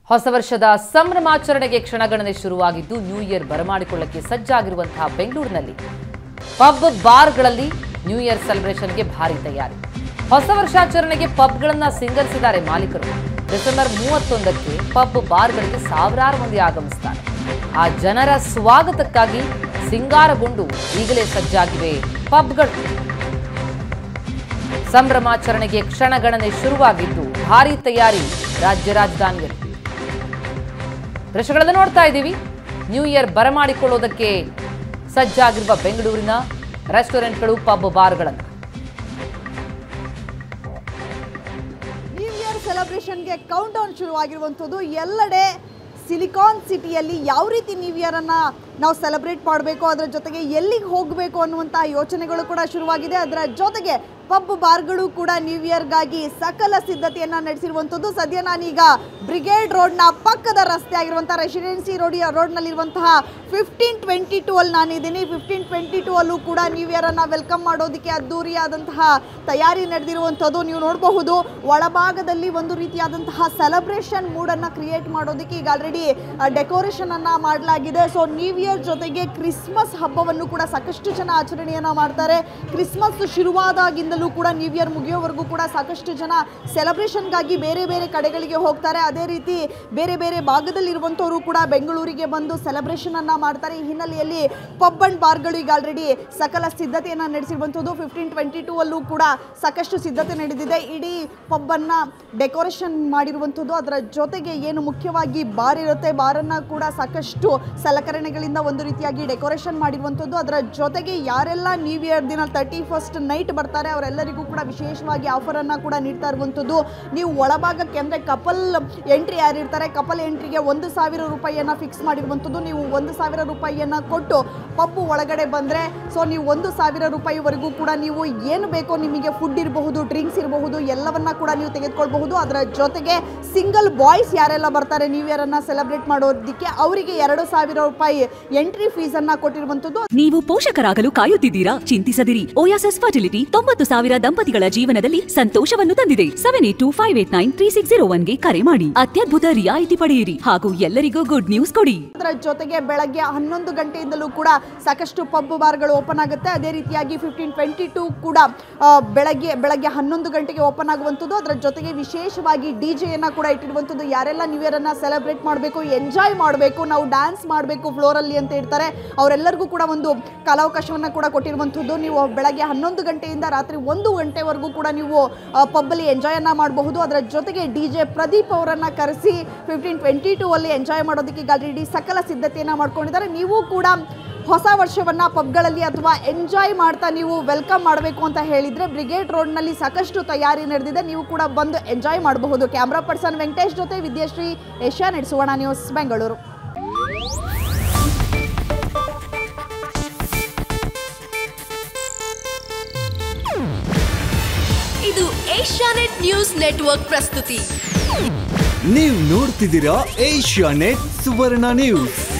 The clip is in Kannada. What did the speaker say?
ಹೊಸ ವರ್ಷದ ಸಂಭ್ರಮಾಚರಣೆಗೆ ಕ್ಷಣಗಣನೆ ಶುರುವಾಗಿದ್ದು ನ್ಯೂ ಇಯರ್ ಬರಮಾಡಿಕೊಳ್ಳಕ್ಕೆ ಸಜ್ಜಾಗಿರುವಂತಹ ಬೆಂಗಳೂರಿನಲ್ಲಿ ಪಬ್ ಬಾರ್ಗಳಲ್ಲಿ ನ್ಯೂ ಇಯರ್ ಸೆಲೆಬ್ರೇಷನ್ಗೆ ಭಾರಿ ತಯಾರಿ ಹೊಸ ವರ್ಷಾಚರಣೆಗೆ ಪಬ್ಗಳನ್ನ ಸಿಂಗರಿಸಿದ್ದಾರೆ ಮಾಲೀಕರು ಡಿಸೆಂಬರ್ ಮೂವತ್ತೊಂದಕ್ಕೆ ಪಬ್ ಬಾರ್ಗಳಿಗೆ ಸಾವಿರಾರು ಮಂದಿ ಆಗಮಿಸುತ್ತಾರೆ ಆ ಜನರ ಸ್ವಾಗತಕ್ಕಾಗಿ ಸಿಂಗಾರಗೊಂಡು ಈಗಲೇ ಸಜ್ಜಾಗಿವೆ ಪಬ್ಗಳು ಸಂಭ್ರಮಾಚರಣೆಗೆ ಕ್ಷಣಗಣನೆ ಶುರುವಾಗಿದ್ದು ಭಾರೀ ತಯಾರಿ ರಾಜ್ಯ ರಾಜಧಾನಿಯಲ್ಲಿ ದೃಶ್ಯಗಳನ್ನು ನೋಡ್ತಾ ಇದ್ದೀವಿ ನ್ಯೂ ಇಯರ್ ಬರಮಾಡಿಕೊಳ್ಳೋದಕ್ಕೆ ಸಜ್ಜಾಗಿರುವ ಬೆಂಗಳೂರಿನ ರೆಸ್ಟೋರೆಂಟ್ಗಳು ಪಬ್ ಬಾರ್ಗಳನ್ನು ನ್ಯೂ ಇಯರ್ ಸೆಲೆಬ್ರೇಷನ್ಗೆ ಕೌಂಟ್ ಡೌನ್ ಶುರುವಾಗಿರುವಂಥದ್ದು ಎಲ್ಲೆಡೆ ಸಿಲಿಕಾನ್ ಸಿಟಿಯಲ್ಲಿ ಯಾವ ರೀತಿ ನ್ಯೂ ಇಯರನ್ನು ನಾವು ಸೆಲೆಬ್ರೇಟ್ ಮಾಡಬೇಕು ಅದರ ಜೊತೆಗೆ ಎಲ್ಲಿಗೆ ಹೋಗಬೇಕು ಅನ್ನುವಂಥ ಯೋಚನೆಗಳು ಕೂಡ ಶುರುವಾಗಿದೆ ಅದರ ಜೊತೆಗೆ ಪಬ್ ಬಾರ್ಗಳು ಕೂಡ ನ್ಯೂ ಇಯರ್ಗಾಗಿ ಸಕಲ ಸಿದ್ಧತೆಯನ್ನು ನಡೆಸಿರುವಂಥದ್ದು ಸದ್ಯ ನಾನೀಗ ಬ್ರಿಗೇಡ್ ರೋಡ್ನ ಪಕ್ಕದ ರಸ್ತೆ ಆಗಿರುವಂಥ ರೆಸಿಡೆನ್ಸಿ ರೋಡ್ ರೋಡ್ನಲ್ಲಿರುವಂತಹ ಫಿಫ್ಟೀನ್ ಟ್ವೆಂಟಿ ಟೂ ಅಲ್ಲಿ ನಾನಿದ್ದೀನಿ ಫಿಫ್ಟೀನ್ ಟ್ವೆಂಟಿ ಟೂ ಅಲ್ಲೂ ಕೂಡ ನ್ಯೂ ಇಯರನ್ನು ವೆಲ್ಕಮ್ ಮಾಡೋದಕ್ಕೆ ಅದ್ದೂರಿಯಾದಂತಹ ತಯಾರಿ ನಡೆದಿರುವಂಥದ್ದು ನೀವು ನೋಡಬಹುದು ಒಳಭಾಗದಲ್ಲಿ ಒಂದು ರೀತಿಯಾದಂತಹ ಸೆಲೆಬ್ರೇಷನ್ ಮೂಡನ್ನು ಕ್ರಿಯೇಟ್ ಮಾಡೋದಕ್ಕೆ ಈಗ ಆಲ್ರೆಡಿ ಡೆಕೋರೇಷನ್ ಅನ್ನ ಮಾಡಲಾಗಿದೆ ಸೊ ನ್ಯೂ ಇಯರ್ ಜೊತೆಗೆ ಕ್ರಿಸ್ಮಸ್ ಹಬ್ಬವನ್ನು ಕೂಡ ಸಾಕಷ್ಟು ಜನ ಆಚರಣೆಯನ್ನ ಮಾಡ್ತಾರೆ ಕ್ರಿಸ್ಮಸ್ ಶುರುವಾದಾಗಿಂದಲೂ ಕೂಡ ನ್ಯೂ ಇಯರ್ ಮುಗಿಯೋವರೆಗೂ ಕೂಡ ಸಾಕಷ್ಟು ಜನ ಸೆಲೆಬ್ರೇಷನ್ಗಾಗಿ ಬೇರೆ ಬೇರೆ ಕಡೆಗಳಿಗೆ ಹೋಗ್ತಾರೆ ಅದೇ ರೀತಿ ಬೇರೆ ಬೇರೆ ಭಾಗದಲ್ಲಿರುವಂಥವರು ಕೂಡ ಬೆಂಗಳೂರಿಗೆ ಬಂದು ಸೆಲೆಬ್ರೇಷನ್ ಅನ್ನ ಮಾಡ್ತಾರೆ ಈ ಹಿನ್ನೆಲೆಯಲ್ಲಿ ಪಬ್ ಅಂಡ್ ಬಾರ್ಗಳು ಈಗ ಆಲ್ರೆಡಿ ಸಕಲ ಸಿದ್ಧತೆಯನ್ನು ನಡೆಸಿರುವಂಥದ್ದು ಫಿಫ್ಟೀನ್ ಟ್ವೆಂಟಿ ಟೂ ಅಲ್ಲೂ ಕೂಡ ಸಾಕಷ್ಟು ಸಿದ್ಧತೆ ನಡೆದಿದೆ ಇಡೀ ಪಬ್ಬನ್ನು ಡೆಕೋರೇಷನ್ ಮಾಡಿರುವಂಥದ್ದು ಅದರ ಜೊತೆಗೆ ಏನು ಮುಖ್ಯವಾಗಿ ಬಾರ್ ಇರುತ್ತೆ ಬಾರನ್ನು ಕೂಡ ಸಾಕಷ್ಟು ಸಲಕರಣೆಗಳಿಂದ ಒಂದು ರೀತಿಯಾಗಿ ಡೆಕೋರೇಷನ್ ಮಾಡಿರುವಂಥದ್ದು ಅದರ ಜೊತೆಗೆ ಯಾರೆಲ್ಲ ನ್ಯೂ ಇಯರ್ ದಿನ ತರ್ಟಿ ಫಸ್ಟ್ ನೈಟ್ ಬರ್ತಾರೆ ಅವರೆಲ್ಲರಿಗೂ ಕೂಡ ವಿಶೇಷವಾಗಿ ಆಫರನ್ನು ಕೂಡ ನೀಡ್ತಾ ಇರುವಂಥದ್ದು ನೀವು ಒಳಭಾಗಕ್ಕೆ ಅಂದರೆ ಕಪಲ್ ಎಂಟ್ರಿ ಯಾರಿರ್ತಾರೆ ಕಪಲ್ ಎಂಟ್ರಿಗೆ ಒಂದು ಸಾವಿರ ರೂಪಾಯಿಯನ್ನು ಫಿಕ್ಸ್ ಮಾಡಿರುವಂಥದ್ದು ನೀವು ಒಂದು ಸಾವಿರ ರೂಪಾಯಿಯನ್ನು ಕೊಟ್ಟು ಪಬ್ಬು ಒಳಗಡೆ ಬಂದರೆ ಸೊ ನೀವು ಒಂದು ಸಾವಿರ ರೂಪಾಯಿವರೆಗೂ ಕೂಡ ನೀವು ಏನು ಬೇಕೋ ನಿಮಗೆ ಫುಡ್ ಇರಬಹುದು ಡ್ರಿಂಕ್ಸ್ ಇರಬಹುದು ಎಲ್ಲವನ್ನ ಕೂಡ ನೀವು ತೆಗೆದುಕೊಳ್ಬಹುದು ಅದರ ಜೊತೆಗೆ ಸಿಂಗಲ್ ಬಾಯ್ಸ್ ಯಾರೆಲ್ಲ ಬರ್ತಾರೆ ನ್ಯೂ ಇಯರನ್ನು ಸೆಲೆಬ್ರೇಟ್ ಮಾಡೋದಕ್ಕೆ ಅವರಿಗೆ ಎರಡು ಸಾವಿರ ರೂಪಾಯಿ ಎಂಟ್ರಿ ಫೀಸನ್ನು ಕೊಟ್ಟಿರುವಂಥದ್ದು ನೀವು ಪೋಷಕರಾಗಲು ಕಾಯುತ್ತಿದ್ದೀರಾ ಚಿಂತಿಸದಿರಿ ಓಯಾಸಸ್ ಫರ್ಟಿಲಿಟಿ ತೊಂಬತ್ತು ಸಾವಿರ ದಂಪತಿಗಳ ಜೀವನದಲ್ಲಿ ಸಂತೋಷವನ್ನು ತಂದಿದೆ seven eight two five eight nine three six zero ಒನ್ಗೆ ಕರೆ ಮಾಡಿ ಅತ್ಯದ್ಭುತ ರಿಯಾಯಿತಿ ಪಡೆಯಿರಿ ಹಾಗೂ ಎಲ್ಲರಿಗೂ ಗುಡ್ ನ್ಯೂಸ್ ಕೊಡಿ ಅದರ ಜೊತೆಗೆ ಬೆಳಗ್ಗೆ ಹನ್ನೊಂದು ಗಂಟೆಯಿಂದಲೂ ಕೂಡ ಸಾಕಷ್ಟು ಪಬ್ ಬಾರ್ಗಳು ಓಪನ್ ಆಗುತ್ತೆ ಅದೇ ರೀತಿಯಾಗಿ ಫಿಫ್ಟೀನ್ ಟ್ವೆಂಟಿ ಟೂ ಕೂಡ ಆ, ಬೆಳಗ್ಗೆ ಬೆಳಗ್ಗೆ ಹನ್ನೊಂದು ಗಂಟೆಗೆ ಓಪನ್ ಆಗುವಂಥದ್ದು ಅದರ ಜೊತೆಗೆ ವಿಶೇಷವಾಗಿ ಡಿ ಜೆಯನ್ನು ಕೂಡ ಇಟ್ಟಿರುವಂಥದ್ದು ಯಾರೆಲ್ಲ ನ್ಯೂ ಇಯರನ್ನು ಸೆಲೆಬ್ರೇಟ್ ಮಾಡಬೇಕು ಎಂಜಾಯ್ ಮಾಡಬೇಕು ನಾವು ಡ್ಯಾನ್ಸ್ ಮಾಡಬೇಕು ಫ್ಲೋರಲ್ಲಿ ಅಂತ ಇರ್ತಾರೆ ಅವರೆಲ್ಲರಿಗೂ ಕೂಡ ಒಂದು ಕಾಲಾವಕಾಶವನ್ನು ಕೂಡ ಕೊಟ್ಟಿರುವಂಥದ್ದು ನೀವು ಬೆಳಗ್ಗೆ ಹನ್ನೊಂದು ಗಂಟೆಯಿಂದ ರಾತ್ರಿ ಒಂದು ಗಂಟೆವರೆಗೂ ಕೂಡ ನೀವು ಪಬ್ಬಲ್ಲಿ ಎಂಜಾಯನ್ನು ಮಾಡಬಹುದು ಅದರ ಜೊತೆಗೆ ಡಿ ಜೆ ಪ್ರದೀಪ್ ಅವರನ್ನು ಕರೆಸಿ ಫಿಫ್ಟೀನ್ ಟ್ವೆಂಟಿ ಟೂ ಅಲ್ಲಿ ಎಂಜಾಯ್ ಮಾಡೋದಕ್ಕೆ ಈಗ ಆಲ್ರೆಡಿ ಸಕಲ ಸಿದ್ಧತೆಯನ್ನು ಮಾಡ್ಕೊಂಡಿದ್ದಾರೆ ನೀವು ಕೂಡ ಹೊಸ ವರ್ಷವನ್ನು ಪಬ್ಗಳಲ್ಲಿ ಅಥವಾ ಎಂಜಾಯ್ ಮಾಡ್ತಾ ನೀವು ವೆಲ್ಕಮ್ ಮಾಡಬೇಕು ಅಂತ ಹೇಳಿದರೆ ಬ್ರಿಗೇಡ್ ರೋಡ್ನಲ್ಲಿ ಸಾಕಷ್ಟು ತಯಾರಿ ನಡೆದಿದೆ ನೀವು ಕೂಡ ಬಂದು ಎಂಜಾಯ್ ಮಾಡಬಹುದು ಕ್ಯಾಮ್ರಾ ಪರ್ಸನ್ ವೆಂಕಟೇಶ್ ಜೊತೆ Vidyashree Asianet Suvarna news Bengaluru ಇದು ಏಷ್ಯಾನೆಟ್ ನ್ಯೂಸ್ ನೆಟ್ವರ್ಕ್ ಪ್ರಸ್ತುತಿ ನೀವು ನೋಡ್ತಿದ್ದೀರಾ ಏಷ್ಯಾ ನೆಟ್ ಸುವರ್ಣ ನ್ಯೂಸ್